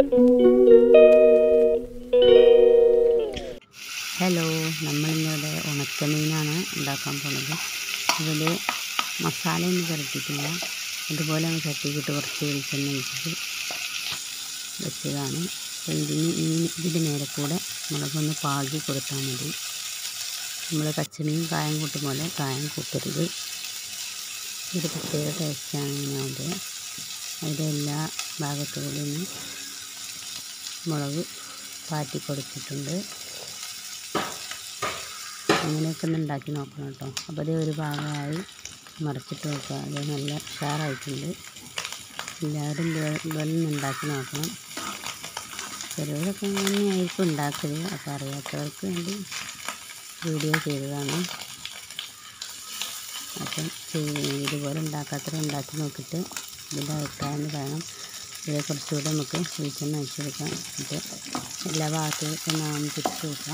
hello നമ്മളിന്നിവിടെ ഉണക്കമീനാണ് ഉണ്ടാക്കാൻ പോണത് ഇതിൽ മസാലയൊന്നും പുരട്ടിയിട്ടില്ല അതുപോലെ അങ്ങ് ചട്ടിക്കിട്ട് കുറച്ച് വെളിച്ചെണ്ണ ഒഴിച്ചിട്ട് വെച്ചതാണ് അപ്പോൾ ഇതിന് ഈ ഇതിൻ്റെ മേലെ കൂടെ മുളകൊന്ന് പാകി കൊടുത്താൽ മതി നമ്മൾ പച്ചമീൻ കായം കൂട്ടും പോലെ കായം കൂട്ടരുത് ഒരു പ്രത്യേക ടേസ്റ്റാണ് ഇങ്ങനെ ആകുമ്പോൾ അതിൻ്റെ എല്ലാ ഭാഗത്തുകൂടി ഒന്ന് മുളക് പാറ്റി കൊടുത്തിട്ടുണ്ട് അങ്ങനെയൊക്കെ ഒന്ന് ഉണ്ടാക്കി നോക്കണം കേട്ടോ അപ്പോൾ അതേ ഒരു ഭാഗമായി മറിച്ചിട്ട് നോക്കുക അത് നല്ല ഉഷാറായിട്ടുണ്ട് എല്ലാവരും ഇതുപോലെ ഒന്ന് ഉണ്ടാക്കി നോക്കണം ചിലവരൊക്കെ ഇങ്ങനെയായിരിക്കും ഉണ്ടാക്കൽ അപ്പോൾ അറിയാത്തവർക്ക് വേണ്ടി വീഡിയോ ചെയ്തതാണ് അപ്പം ഇതുപോലെ ഉണ്ടാക്കാത്തവർ ഉണ്ടാക്കി നോക്കിയിട്ട് ഇതിൻ്റെ അഭിപ്രായം പറയണം ഇതിനെ കുറച്ചുകൂടെ നമുക്ക് വെളിച്ചെണ്ണ ഒഴിച്ച് കൊടുക്കാം എന്നിട്ട് എല്ലാ ഭാഗത്തേക്കും നാം തിരിച്ച് കൊടുക്കാം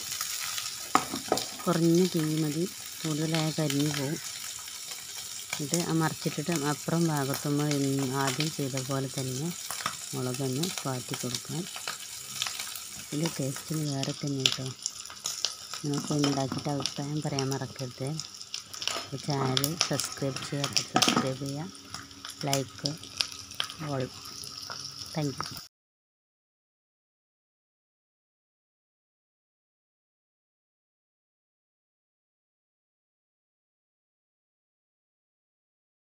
കുറഞ്ഞ തീ മതി കൂടുതലായ കരിഞ്ഞു പോവും ഇത് മറിച്ചിട്ടിട്ട് അപ്പുറം ഭാഗത്തുമ്പോൾ ആദ്യം ചെയ്ത പോലെ തന്നെ മുളകൊന്ന് വാട്ടി കൊടുക്കാം ഇതിൻ്റെ ടേസ്റ്റിന് വേറെ തന്നെ കേട്ടോ നിങ്ങൾക്ക് ഉണ്ടാക്കിയിട്ട് അഭിപ്രായം പറയാൻ മറക്കരുത് ചാനൽ സബ്സ്ക്രൈബ് ചെയ്യാത്ത സബ്സ്ക്രൈബ് ചെയ്യുക ലൈക്ക് ഓൾ താങ്ക് യു